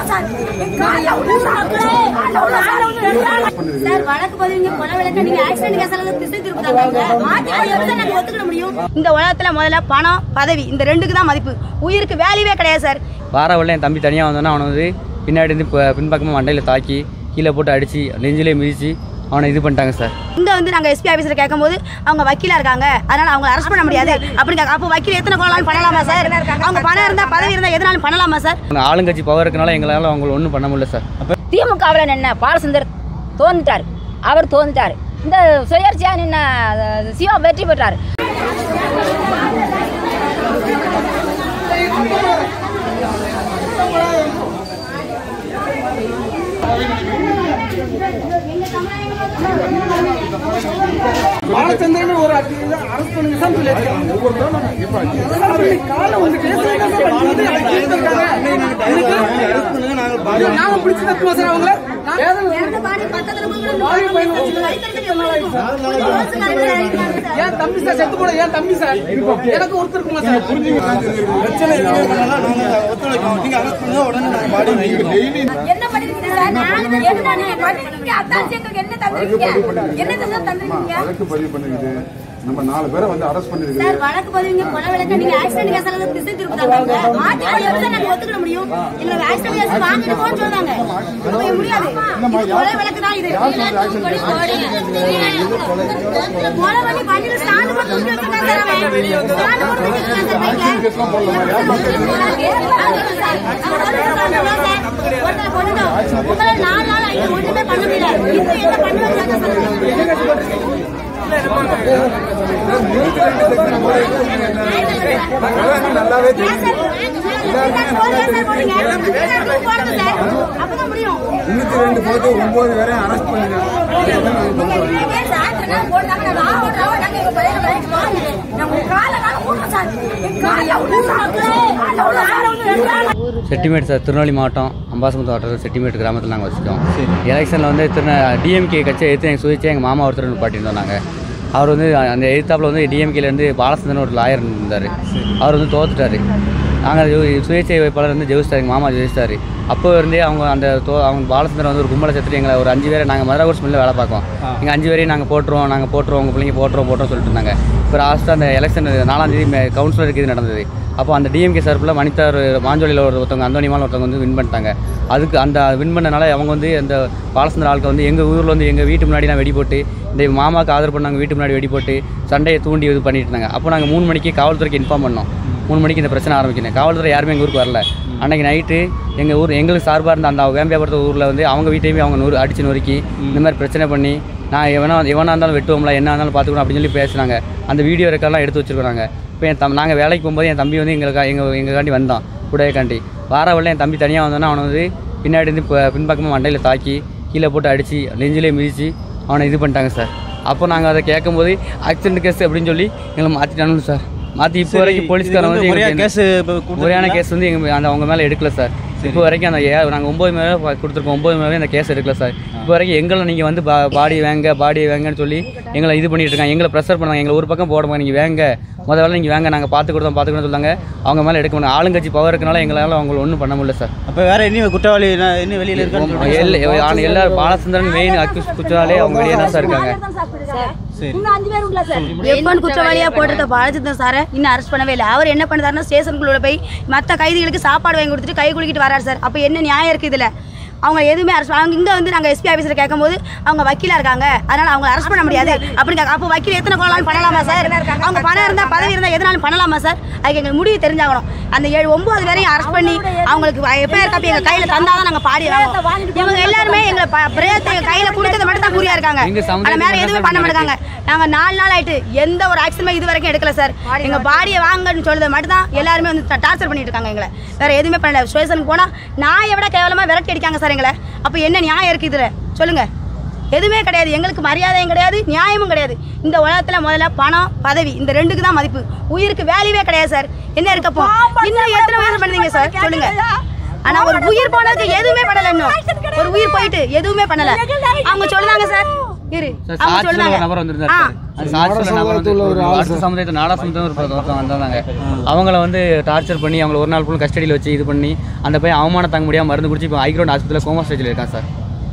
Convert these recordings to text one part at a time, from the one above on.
Sir வழக்கு பதிவுங்க கொலை வழக்கு நீங்க ஆக்சிடென்ட் கேஸ் எல்லாம் திசை திருப்புதாங்க மாத்தி எப்படி நாங்க ஒத்துக்கிட முடியும் இந்த உலகத்துல முதல்ல பணம் பதவி இந்த ரெண்டுக்கு தான் மதிப்பு உயிருக்கு வேல்யூவே கிடையாது சார் வார உள்ள என் தம்பி தனியாக வந்தோன்னா அவனை வந்து பின்னாடி இருந்து இப்போ பின்பக்கமாக மண்டையில் தாக்கி கீழே போட்டு அடித்து நெஞ்சிலே மிதித்து அவனை இது பண்ணிட்டாங்க சார் இங்க வந்து நாங்க எஸ்பி ஆபீசர் கேட்கும்போது அவங்க வக்கீலா இருக்காங்க அதனால அவங்க அரெஸ்ட் பண்ண முடியாது அப்படின்னு கேக்க- அப்போ வக்கீல் எத்தனை கொள்ளலாம் பண்ணலாமா சார் அவங்க பணம் இருந்தா பதவி இருந்தா எதனாலும் பண்ணலாமா சார் ஆளுங்கட்சி பவர் இருக்கனால எங்களால் அவங்கள ஒன்றும் பண்ண முடியல சார் திமுகவில் நின்ன பாலசுந்தர் தோந்துட்டார் அவர் தோந்துட்டார் இந்த சுயேட்சையா நின்ன அஹ், சிவா வெற்றி பெற்றார் பாலச்சந்திரன் ஒரு அரசு பண்ணுங்க சார் சொல்லியிருக்காங்க. சார், இன்னைக்கு காலைல வந்து கேஸ் என்ன சார் பண்ணிட்டு எனக்கு கேட்டிருக்காங்க. எனக்கு- நாங்க பிடிச்சு தப்புமா சார் அவங்கள? வேதனை பாவி பையன் வச்சுட்டு என் தம்பி சார் செத்து போட என் தம்பி சார் எனக்கு ஒருத்தர் இருக்குமா சார் பிரச்சனை எதுவுமே பண்ணலாம் நாங்க ஒத்துழைக்கோம் நீங்க அரெஸ்ட் பண்ணுங்க உடனே நாங்க பாடி டெய்லி என்ன பண்ணிருக்கீங்க சார் நான் என்ன நீங்க பண்ணிருக்கீங்க அதான் சேர்த்து என்ன தந்திருக்கீங்க என்ன தந்தா தந்திருக்கீங்க வழக்கு பதிவு பண்ணிருக்குது நம்ம நாலு பேரை வந்து அரெஸ்ட் பண்ணிருக்குது சார் வழக்கு பதிவுங்க கொலை வழக்கு நீங்க ஆக்சிடென்ட் கேஸ் எல்லாம் திசை திருப்புதாங்க மாத்தி எப்படி நாங்க ஒத்துக்கிட முடியும் இல்ல ஆக்சிடென்ட் கேஸ் வாங்கிட்டு போன்னு சொல்றாங்க அப்ப முடியாது இது கொலை வழக்கு தான் இது கொலை பண்ணி வண்டியில ஸ்டாண்ட் போட்டு தூக்கி வச்சிருக்காங்க சார் அவன். ஸ்டாண்ட் போட்டு தூக்கி வச்சிருக்காங்க சார் பைக்ல. ஒருத்தரை கொன்னுட்டோம். உங்களால நாலு நாள் ஆயிட்டு ஒண்ணுமே பண்ண முடியல இப்ப என்ன பண்ணுவாங்க சார் நல்லாவே அப்பதான் முடியும் முன்னூத்தி ரெண்டு போட்டு ஒன்பது பேரையும் அரெஸ்ட் பண்ணுங்க செட்டிமேட் சார் திருநெல்வேலி மாவட்டம் அம்பாசமுத்து வட்டத்தில் செட்டிமேட் கிராமத்தில் நாங்கள் வச்சுருக்கோம் எலெக்ஷனில் வந்து திருந டிஎம்கே கட்சி எடுத்து எங்கள் சுயேட்சை எங்கள் மாமா ஒருத்தர் பாட்டியிருந்தோம் நாங்கள் அவர் வந்து அந்த எதிர்த்தாப்பில் வந்து டிஎம்கேலேருந்து பாலச்சந்திரன் ஒரு லாயர் இருந்தார் அவர் வந்து தோத்துட்டார் நாங்கள் சுயேட்சை வேட்பாளர் வந்து ஜெயிச்சிட்டார் எங்கள் மாமா ஜெயிச்சிட்டார் அப்போ இருந்தே அவங்க அந்த தோ அவங்க பாலச்சந்திரன் வந்து ஒரு கும்பலை சேர்த்துட்டு எங்களை ஒரு அஞ்சு பேரை நாங்கள் மதுரை கோர்ஸ் மில்லில் வேலை பார்க்கோம் எங்கள் அஞ்சு பேரையும் நாங்கள் போட்டுருவோம் நாங்கள் போட்டுருவோம் உங்கள் பிள்ளைங்க போட்டுருவோம் போட்டுருவோம் சொல்லிட்டு இருந்தாங்க இப்போ லாஸ்ட்டாக அந்த எலெக்ஷன் நாலாம் தேதி கவுன்சிலருக்கு இது நடந்தது அப்போ அந்த டிஎம்கே சார்பில் மணித்தார் மாஞ்சோலியில் ஒரு ஒருத்தவங்க அந்தோனிமால் ஒருத்தவங்க வந்து வின் பண்ணிட்டாங்க அதுக்கு அந்த வின் பண்ணனால அவங்க வந்து அந்த பாலசந்திர ஆளுக்கு வந்து எங்கள் ஊரில் வந்து எங்கள் வீட்டு முன்னாடிலாம் வெடி போட்டு இந்த மாமாவுக்கு ஆதரவு பண்ணாங்க வீட்டு முன்னாடி வெடி போட்டு சண்டையை தூண்டி இது பண்ணிட்டு இருந்தாங்க அப்போ நாங்கள் மூணு மணிக்கு காவல்துறைக்கு இன்ஃபார்ம் பண்ணோம் மூணு மணிக்கு இந்த பிரச்சனை ஆரம்பிக்கணும் காவல்துறை யாருமே எங்கள் ஊருக்கு வரல அன்னைக்கு நைட்டு எங்கள் ஊர் எங்களுக்கு சார்பாக இருந்த அந்த வேம்பியாபுரத்து ஊரில் வந்து அவங்க வீட்டையுமே அவங்க நூறு அடிச்சு நொறுக்கி இந்த மாதிரி பிரச்சனை பண்ணி நான் எவனா எவனா இருந்தாலும் வெட்டுவோம்ல என்ன இருந்தாலும் பார்த்துக்கணும் அப்படின்னு சொல்லி பேசுனாங்க அந்த வீடியோ ரெக்கார்ட்லாம் எடுத்து வச்சிருக்கோம் நாங்கள் இப்போ என் தம் நாங்கள் வேலைக்கு போகும்போது என் தம்பி வந்து எங்களுக்கா எங்கள் எங்களுக்காண்டி வந்தான் கூடவேக்காண்டி வார உள்ள என் தம்பி தனியாக வந்தோன்னா அவனை வந்து பின்னாடி இருந்து இப்போ பின்பக்கமாக மண்டையில் தாக்கி கீழே போட்டு அடித்து நெஞ்சிலே மிதித்து அவனை இது பண்ணிட்டாங்க சார் அப்போ நாங்கள் அதை கேட்கும்போது ஆக்சிடென்ட் கேஸ் அப்படின்னு சொல்லி எங்களை மாற்றிட்டானு சார் மாற்றி இப்போ வரைக்கும் போலீஸ்காரன் வந்து முறையா எங்களுக்கு கேஸ் முறையான கேஸ் வந்து எங்கள் அந்த அவங்க மேலே எடுக்கல சார் இப்போ வரைக்கும் அந்த ஏ நாங்கள் ஒம்பது மேலே கொடுத்துருக்கோம் ஒம்பது மேலே அந்த கேஸ் எடுக்கல சார் இப்போ வரைக்கும் எங்களை நீங்கள் வந்து பா பாடி வேங்க பாடி வேங்கன்னு சொல்லி எங்களை இது பண்ணிட்டு இருக்காங்க எங்களை ப்ரெஷர் பண்ணாங்க எங்களை ஒரு பக்கம் போடுங்க நீங்கள் வேங்க முதல்ல வேலை நீங்கள் வேங்க நாங்கள் பார்த்து கொடுத்தோம் பார்த்து கொடுத்தோம் சொல்லாங்க அவங்க மேலே எடுக்க முடியும் ஆளுங்கட்சி பவர் இருக்கனால எங்களால் அவங்களை ஒன்றும் பண்ண முடியல சார் அப்ப வேற இன்னும் குற்றவாளி என்ன- இன்னும் வெளியில இருக்கான்னு எல்லா ஆன- எல்லாரும் பாலச்சந்திரன் மெயின் அக்யூஸ் குற்றாலே அவங்க வெளியே தான் சார் இருக்காங்க எப்பன் குற்றவாளியா போட்டிருக்க பாலச்சந்திரன் சாரை இன்னும் அரெஸ்ட் பண்ணவே இல்லை அவர் என்ன பண்ணுறாருன்னா ஸ்டேஷனுக்குள்ள போய் மற்ற கைதிகளுக்கு சாப்பாடு வாங்கி கொடுத்துட்டு கை குலுக்கிட்டு வராரு சார் அப்போ என்ன நியாயம் இருக்குது இதில் அவங்க எதுவுமே அரெஸ்ட் அவங்க இங்கே வந்து நாங்கள் எஸ்பி ஆஃபீஸில் கேட்கும்போது அவங்க வக்கீலா இருக்காங்க அதனால அவங்க அரெஸ்ட் பண்ண முடியாது அப்படின்னு கேட்க அப்போ வக்கீல் எத்தனை கொள்ளலாம் பண்ணலாமா சார் அவங்க பணம் இருந்தால் பதவி இருந்தால் எதனாலும் பண்ணலாமா சார் அதுக்கு எங்களுக்கு முடிவு தெரிஞ்சாகணும் அந்த ஏழு ஒன்பது பேரையும் அரெஸ்ட் பண்ணி அவங்களுக்கு எப்பயர் காப்பி எங்கள் கையில் தந்தால் தான் நாங்கள் பாடி வாங்குவோம் இவங்க எல்லாருமே எங்களை ப- பிரேயத்தை எங்கள் கையில் கொடுக்கறது மட்டும் தான் குறியா இருக்காங்க எங்க சமுதாயத்துல ஆனால் வேற தான் எதுவுமே சார் பண்ண மாட்டாங்க நாங்க நாலு நாள் ஆயிட்டு எந்த ஒரு ஆக்ஷனுமே இது வரைக்கும் எடுக்கல சார் எங்க பாடியை வாங்கன்னு சொல்றது மட்டும் தான் எல்லாருமே வந்து டார்ச்சர் பண்ணிட்டு இருக்காங்க எங்களை வேற எதுவுமே பண்ணல ஸ்டேஷனுக்கு போனா நாயை விட கேவலமா விரட்டி அடிக்காங்க சார் எங்களை அப்ப என்ன நியாயம் இருக்கு இதுல சொல்லுங்க எதுவுமே கிடையாது எங்களுக்கு மரியாதையும் கிடையாது நியாயமும் கிடையாது இந்த உலகத்துல முதல்ல பணம் பதவி இந்த ரெண்டுக்கு தான் மதிப்பு உயிருக்கு வேல்யூவே கிடையாது சார் என்ன இருக்கப்போ இன்னும் எத்தனை வருஷம் பண்ணுவீங்க சார் சொல்லுங்க ஆனா ஒரு உயிர் போனதுக்கு எதுவுமே பண்ணல இன்னும் ஒரு உயிர் போயிட்டு எதுவுமே பண்ணல அவங்க சொல்லுதாங்க சார் இரு சார் அவங்க சாட்சி சொல்ல ஒரு சொல்லுவாங்க நபர் வந்திருந்தார் ஆ. சார் அந்த சாட்சி சொல்ல நபர் வந்து ஒரு அடுத்த சமுதாயத்தை நாடா சமுதாயம் ஒரு ஒருத்தவங்க வந்தாங்க அவங்கள வந்து டார்ச்சர் பண்ணி அவங்கள ஒரு நாள் ஃபுல் கஸ்டடியில் வச்சு இது பண்ணி அந்த பையன் அவமானம் தாங்க முடியாம மருந்து குடிச்சு இப்போ ஹைக்ரௌண்ட் ஹாஸ்பிட்டலில் கோமா ஸ்டேஜில் இருக்கான் சார்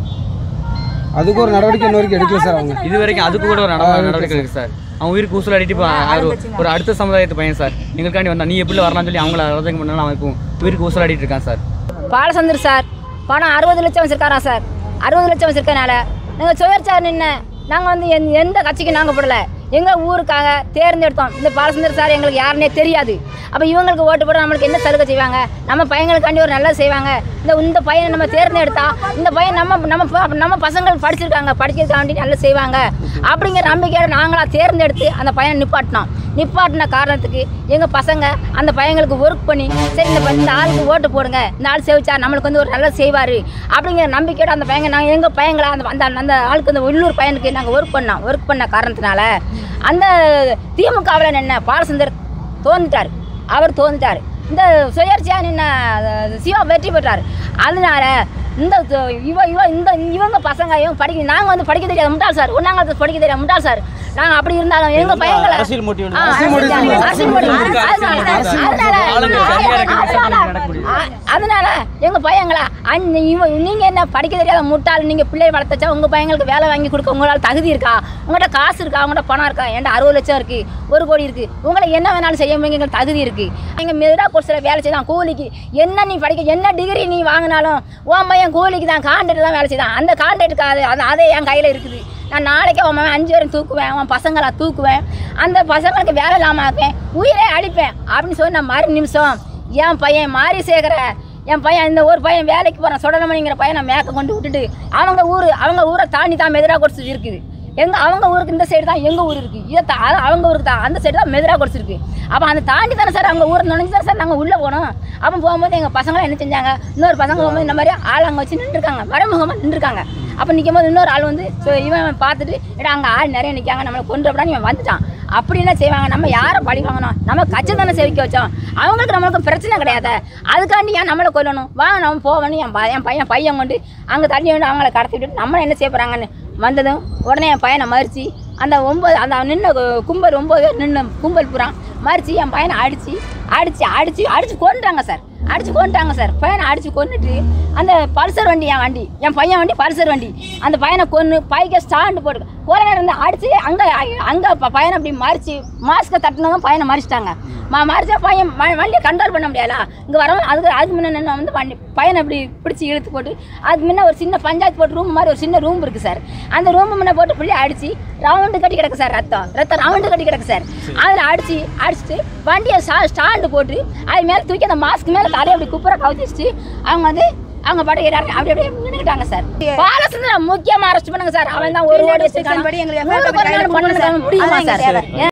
அதுக்கு ஒரு நடவடிக்கை இன்ன வரைக்கும் எடுக்கல சார் அவங்க இது வரைக்கும் அதுக்கு கூட ஒரு நட- நடவடிக்கை இருக்கு சார் அவன் உயிருக்கு ஊசல் அடிட்டு இப்போ ஒரு- ஒரு அடுத்த சமுதாயத்து பையன் சார் எங்களுக்காண்டி வந்தான் நீ எப்படி வரலாம்னு சொல்லி அவங்கள அரசாங்கம் பண்ணாலும் அவன் இப்போ உயிருக்கு ஊசல் அடிட்டு இருக்கான் சார் பாலசந்தர் சார் பணம் அறுபது லட்சம் வச்சிருக்காரா சார் அறுபது லட்சம் வச்சிருக்கனால நாங்கள் சுயர்ச்சார் நின்று நாங்கள் வந்து எந்த எந்த கட்சிக்கும் நாங்கள் போடல எங்கள் ஊருக்காக தேர்ந்தெடுத்தோம் இந்த பாலசந்தர் சார் எங்களுக்கு யாருன்னே தெரியாது அப்போ இவங்களுக்கு ஓட்டு போட நம்மளுக்கு என்ன சலுகை செய்வாங்க நம்ம பையங்களுக்காண்டி ஒரு நல்லது செய்வாங்க இந்த இந்த பையனை நம்ம தேர்ந்தெடுத்தா இந்த பையன் நம்ம நம்ம ப- நம்ம பசங்கள் படிச்சிருக்காங்க படிக்கிறதுக்காண்டி நல்லா செய்வாங்க அப்படிங்கிற நம்பிக்கையோட நாங்களாக தேர்ந்தெடுத்து அந்த பையனை நிப்பாட்டினோம் நிப்பாட்டின காரணத்துக்கு எங்கள் பசங்க அந்த பையங்களுக்கு ஒர்க் பண்ணி சரி இந்த ப- இந்த ஆளுக்கு ஓட்டு போடுங்க இந்த ஆள் சேவிச்சா நம்மளுக்கு வந்து ஒரு நல்லது செய்வார் அப்படிங்கிற நம்பிக்கையோட அந்த பையங்க நாங்கள் எங்கள் பையங்களா அந்த அந்த அந்த ஆளுக்கு அந்த உள்ளூர் பையனுக்கு நாங்கள் ஒர்க் பண்ணோம் ஒர்க் பண்ண காரணத்தினால அந்த திமுகவில் நின்ன பாலசுந்தர் தோந்துட்டார் அவர் தோந்துட்டார் இந்த சுயேட்சையாக நின்ன அஹ், சிவா வெற்றி பெற்றார் அதனால இந்த த- இவ இவ இந்த இவங்க பசங்க இவங்க படிக்க நாங்கள் வந்து படிக்க தெரியாது முட்டாள் சார் ஒன்றாங்க படிக்க தெரியாது முட்டாள் சார் நாங்கள் அப்படி இருந்தாலும் எங்கள் பையங்களை அரசியல் motive ஆ, அரசியல் motive. அரசியல் motive. அதனால- ஆளுங்க சரியா இருக்கு, அதனால நடக்கக்கூடிய. அ- அதனால எங்க பையங்களா அந்~ இவ- நீங்க என்ன படிக்க தெரியாத முட்டாள் நீங்க பிள்ளை வளர்த்தச்சா உங்க பையங்களுக்கு வேலை வாங்கி கொடுக்க உங்களால தகுதி இருக்கா உங்கள்கிட்ட காசு இருக்கா உங்கள்கிட்ட பணம் இருக்கா என்கிட்ட அறுபது லட்சம் இருக்கு ஒரு கோடி இருக்கு உங்களை என்ன வேணாலும் செய்ய முடியும் எங்களுக்கு தகுதி இருக்கு எங்க மெதுரா கோர்ஸில் வேலை செய்தான் கூலிக்கு என்ன நீ படிக்க என்ன டிகிரி நீ வாங்கினாலும் உன் பையன் கூலிக்கு தான் கான்ட்ராக்ட் தான் வேலை செய்தான் அந்த கான்ட்ராக்டுக்கு அது அது- அதே என் கையில் இருக்குது நான் நாளைக்கு அவன் மகன் அஞ்சு பேரும் தூக்குவேன் அவன் பசங்களை தூக்குவேன் அந்த பசங்களுக்கு வேலை இல்லாமல் ஆக்குவேன் உயிரே அழிப்பேன் அப்படின்னு சொல்லி நான் மறு நிமிஷம் என் பையன் மாறி சேகர என் பையன் இந்த ஒரு பையன் வேலைக்கு போகிறான் சுடலமணிங்கிற பையனை மேக்க கொண்டு விட்டுட்டு அவங்க ஊர் அவங்க ஊரை தாண்டி தான் மெதுரா கொடுத்து இருக்குது எங்க அவங்க ஊருக்கு இந்த சைடு தான் எங்க ஊர் இருக்கு இதை தா- அது அவங்க ஊருக்கு தான் அந்த சைடு தான் மெதுரா கொடுத்து இருக்கு அப்போ அந்த தாண்டி தானே சார் அவங்க ஊரை நுழைஞ்சு தானே சார் நாங்கள் உள்ளே போனோம் அப்போ போகும்போது எங்கள் பசங்களாம் என்ன செஞ்சாங்க இன்னொரு பசங்க போகும்போது இந்த மாதிரி ஆள் அங்கே வச்சு நின்றுருக்காங்க மறைமுகமாக நின்றுருக்காங்க அப்போ நிற்கும் போது இன்னொரு ஆள் வந்து so இவன் பார்த்துட்டு ஏடா அங்கே ஆள் நிறைய நிற்காங்க நம்மளை கொண்டு அப்படின்னா இவன் வந்துட்டான் அப்படி என்ன செய்வாங்க நம்ம யாரை பழி வாங்கணும் நம்ம கட்சி தானே சேவிக்க வச்சோம் அவங்களுக்கு நம்மளுக்கு பிரச்சனை கிடையாது அதுக்காண்டி ஏன் நம்மளை கொல்லணும் வாங்க நம்ம போகணும் என் பையன் என் பையன் பையன் கொண்டு அங்கே தள்ளி வந்து அவங்கள கடத்தி விட்டு நம்மளை என்ன செய்ய போகிறாங்கன்னு வந்ததும் உடனே என் பையனை மறித்து அந்த ஒம்பது அந்த நின்ன கு- கும்பல் ஒம்பது பேர் நின்று கும்பல் புறான் மறித்து என் பையனை அடித்து அடித்து அடித்து அடித்து கொண்டுட்டாங்க சார் அடிச்சு கொண்டுட்டாங்க சார் பையனை அடிச்சு கொண்டுட்டு அந்த பல்சர் வண்டி என் வண்டி என் பையன் வண்டி பல்சர் வண்டி அந்த பையனை கொன்று பைக்கை ஸ்டாண்டு போட்டு போகிற நேரம் இருந்து அடிச்சு அங்கே அங்கே பையனை அப்படி மறிச்சு மாஸ்க்கை தட்டினதும் பையனை மறிச்சிட்டாங்க மா மறிச்சா பையன் வ- வண்டியை கண்ட்ரோல் பண்ண முடியாதா இங்கே வரவன் அதுக்கு அதுக்கு முன்ன நின்று வந்து வண்டி பையனை அப்படி பிடிச்சி இழுத்து போட்டு அதுக்கு முன்ன ஒரு சின்ன பஞ்சாயத்து போட்டு ரூம் மாதிரி ஒரு சின்ன ரூம் இருக்குது சார் அந்த ரூம் முன்ன போட்டு பிள்ளை அடிச்சு ரவுண்டு கட்டி கிடக்கு சார் ரத்தம் ரத்தம் ரவுண்டு கட்டி கிடக்கு சார் அதில் அடிச்சு அடிச்சுட்டு வண்டியை ஸ்டா ஸ்டாண்டு போட்டு அது மேலே தூக்கி அந்த மாஸ்க் மேலே தலையை அப்படி குப்புற கவுத்திச்சுட்டு அவங்க வந்து அவங்க பாட்டு எல்லாரும் அப்படி அப்படியே நின்றுக்கிட்டாங்க சார் பாலசுந்தரம் முக்கியமா அரெஸ்ட் பண்ணுங்க சார் அவன் தான் ஒரு ஓடி செக்ஷன் படி எங்களுக்கு வச்சிருக்கான் FIR ஊருக்கு ஒரு நாள் கையில பண்ண முடியுமா அதான் எங்க சார் தேவை.